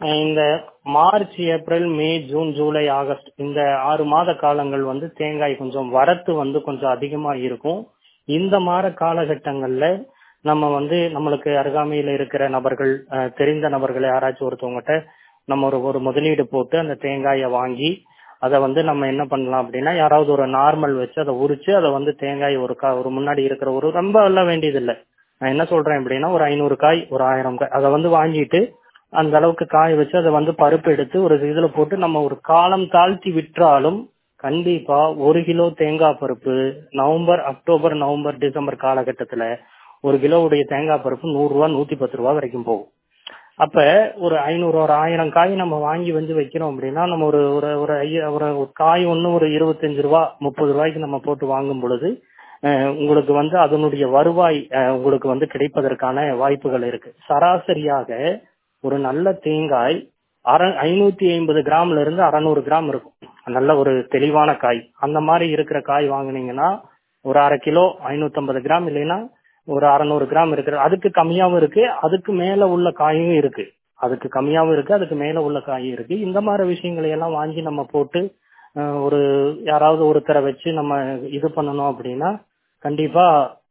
இந்த March April May June July August இந்த ஆறு மாத காலங்கள் வந்து தேங்காய் கொஞ்சம் வரத்து வந்து கொஞ்சம் அதிகமா இருக்கும் இந்த மாத காலகட்டங்கள்ல நம்ம வந்து நம்மளுக்கு அருகாமையில இருக்கிற நபர்கள் அஹ், தெரிந்த நபர்கள் யாராச்சும் ஒருத்தவங்ககிட்ட நம்ம ஒரு ஒரு முதலீடு போட்டு அந்த தேங்காயை வாங்கி அதை வந்து நம்ம என்ன பண்ணலாம் அப்படின்னா யாராவது ஒரு நார்மல் வச்சு அதை உரிச்சு அதை வந்து தேங்காய் ஒரு கா ஒரு முன்னாடி இருக்கிற ஒரு ரொம்ப எல்லாம் வேண்டியதில்லை நான் என்ன சொல்றேன் அப்படின்னா ஒரு ஐநூறு காய் ஒரு ஆயிரம் காய் அதை வந்து வாங்கிட்டு அந்த அளவுக்கு காய வச்சு அதை வந்து பருப்பு எடுத்து ஒரு இதுல போட்டு நம்ம ஒரு காலம் தாழ்த்தி விற்றாலும் கண்டிப்பா ஒரு கிலோ தேங்காய் பருப்பு நவம்பர் அக்டோபர் நவம்பர் டிசம்பர் காலகட்டத்துல ஒரு கிலோவுடைய தேங்காய் பருப்பு நூறு ரூபா நூத்தி பத்து ரூபா வரைக்கும் போகும் அப்ப ஒரு ஐநூறு ஒரு ஆயிரம் காய் நம்ம வாங்கி வந்து வைக்கிறோம் அப்படின்னா நம்ம ஒரு ஒரு ஒரு ஐய- ஒரு ஒரு காய் ஒண்ணு ஒரு இருபத்தஞ்சு ரூபா முப்பது ரூபாய்க்கு நம்ம போட்டு வாங்கும் பொழுது அஹ், உங்களுக்கு வந்து அதனுடைய வருவாய் அஹ், உங்களுக்கு வந்து கிடைப்பதற்கான வாய்ப்புகள் இருக்கு சராசரியாக ஒரு நல்ல தேங்காய் அற ஐநூத்தி ஐம்பது கிராம்ல இருந்து அறநூறு கிராம் இருக்கும் நல்ல ஒரு தெளிவான காய் அந்த மாதிரி இருக்கிற காய் வாங்குனீங்கன்னா ஒரு அரை கிலோ ஐநூத்தி கிராம் இல்லைன்னா ஒரு அறநூறு கிராம் இருக்கிற அதுக்கு கம்மியாவும் இருக்கு அதுக்கு மேல உள்ள காயும் இருக்கு அதுக்கு கம்மியாவும் இருக்கு அதுக்கு மேல உள்ள காயும் இருக்கு இந்த மாதிரி விஷயங்களை எல்லாம் வாங்கி நம்ம போட்டு அஹ், ஒரு யாராவது ஒருத்தரை வச்சு நம்ம இது பண்ணணும் அப்படின்னா கண்டிப்பா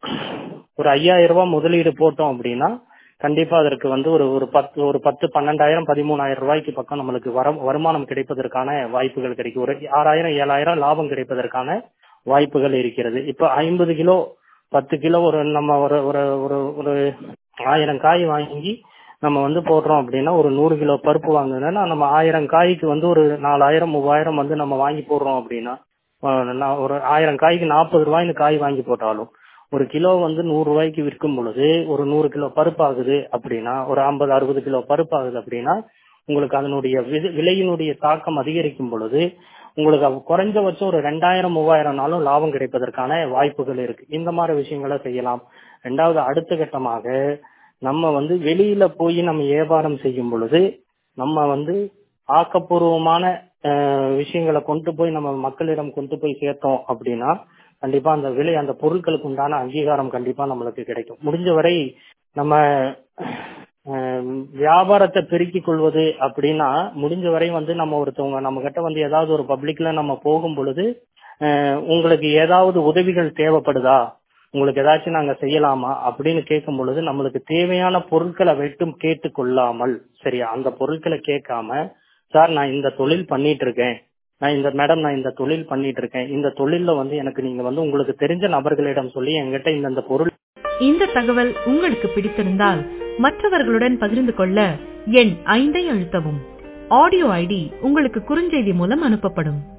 ஒரு ஐயாயிரம் ரூபாய் முதலீடு போட்டோம் அப்படின்னா கண்டிப்பா அதற்கு வந்து ஒரு ஒரு பத்து ஒரு பத்து பன்னெண்டாயிரம் பதிமூணாயிரம் ரூபாய்க்கு பக்கம் நம்மளுக்கு வர வருமானம் கிடைப்பதற்கான வாய்ப்புகள் கிடைக்கும் ஒரு ஆறாயிரம் ஏழாயிரம் லாபம் கிடைப்பதற்கான வாய்ப்புகள் இருக்கிறது இப்ப ஐம்பது கிலோ பத்து கிலோ ஒரு நம்ம ஒரு ஒரு ஒரு ஒரு ஆயிரம் காய் வாங்கி நம்ம வந்து போடுறோம் அப்படின்னா ஒரு நூறு கிலோ பருப்பு வாங்குனா நம்ம ஆயிரம் காய்க்கு வந்து ஒரு நாலாயிரம் மூவாயிரம் வந்து நம்ம வாங்கி போடுறோம் அப்படின்னா அஹ் நான் ஒரு ஆயிரம் காய்க்கு நாற்பது ரூபாய்னு காய் வாங்கி போட்டாலும் ஒரு கிலோ வந்து நூறு ரூபாய்க்கு விற்கும் பொழுது ஒரு நூறு கிலோ பருப்பு ஆகுது அப்படின்னா ஒரு ஐம்பது அறுபது கிலோ பருப்பு ஆகுது அப்படின்னா உங்களுக்கு அதனுடைய விதை- விலையினுடைய தாக்கம் அதிகரிக்கும் பொழுது உங்களுக்கு அது குறைஞ்சபட்சம் ஒரு ரெண்டாயிரம் மூவாயிரம் நாளும் லாபம் கிடைப்பதற்கான வாய்ப்புகள் இருக்கு இந்த மாதிரி விஷயங்களை செய்யலாம் ரெண்டாவது அடுத்த கட்டமாக நம்ம வந்து வெளியில போய் நம்ம வியாபாரம் செய்யும் பொழுது நம்ம வந்து ஆக்கப்பூர்வமான அஹ், விஷயங்களை கொண்டு போய் நம்ம மக்களிடம் கொண்டு போய் சேர்த்தோம் அப்படின்னா கண்டிப்பா அந்த விலை அந்த பொருட்களுக்கு உண்டான அங்கீகாரம் கண்டிப்பா நம்மளுக்கு கிடைக்கும் முடிஞ்ச வரை நம்ம அஹ், வியாபாரத்தை பெருக்கிக் கொள்வது அப்படின்னா முடிஞ்ச வரை வந்து நம்ம ஒருத்தவங்க நம்ம கிட்ட வந்து ஏதாவது ஒரு பப்ளிக்ல நம்ம போகும் பொழுது அஹ், உங்களுக்கு ஏதாவது உதவிகள் தேவைப்படுதா உங்களுக்கு ஏதாச்சும் நாங்க செய்யலாமா அப்படின்னு கேட்கும் பொழுது நம்மளுக்கு தேவையான பொருட்களை மட்டும் கேட்டுக்கொள்ளாமல் சரியா அந்த பொருட்களை கேட்காம சார் நான் இந்த தொழில் பண்ணிட்டு இருக்கேன் நான் இந்த மேடம் நான் இந்த தொழில் பண்ணிட்டு இருக்கேன் இந்த தொழில்ல வந்து எனக்கு நீங்க வந்து உங்களுக்கு தெரிஞ்ச நபர்களிடம் சொல்லி என்கிட்ட இந்த பொருள் இந்த தகவல் உங்களுக்கு பிடித்திருந்தால் மற்றவர்களுடன் பகிர்ந்து கொள்ள எண் ஐந்தை அழுத்தவும் ஆடியோ ஐடி உங்களுக்கு குறுஞ்செய்தி மூலம் அனுப்பப்படும்